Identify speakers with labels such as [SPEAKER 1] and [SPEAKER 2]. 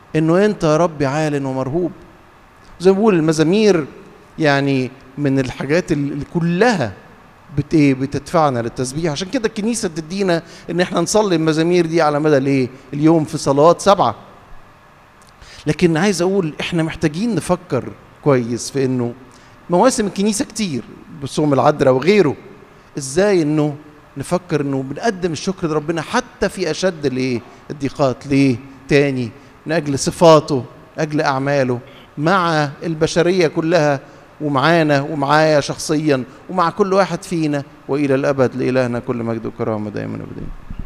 [SPEAKER 1] انه انت يا رب عال ومرهوب زي ما بقول المزامير يعني من الحاجات اللي كلها بت ايه بتدفعنا للتسبيح عشان كده الكنيسه بتدينا ان احنا نصلي المزامير دي على مدى الايه اليوم في صلوات سبعه لكن عايز اقول احنا محتاجين نفكر كويس في انه مواسم الكنيسه كتير بصوم العذراء وغيره ازاي انه نفكر انه بنقدم الشكر لربنا حتى في اشد الايه الضيقات ليه تاني من اجل صفاته اجل اعماله مع البشريه كلها ومعانا ومعايا شخصيا ومع كل واحد فينا والى الابد لالهنا كل مجد وكرامه دائما ابدا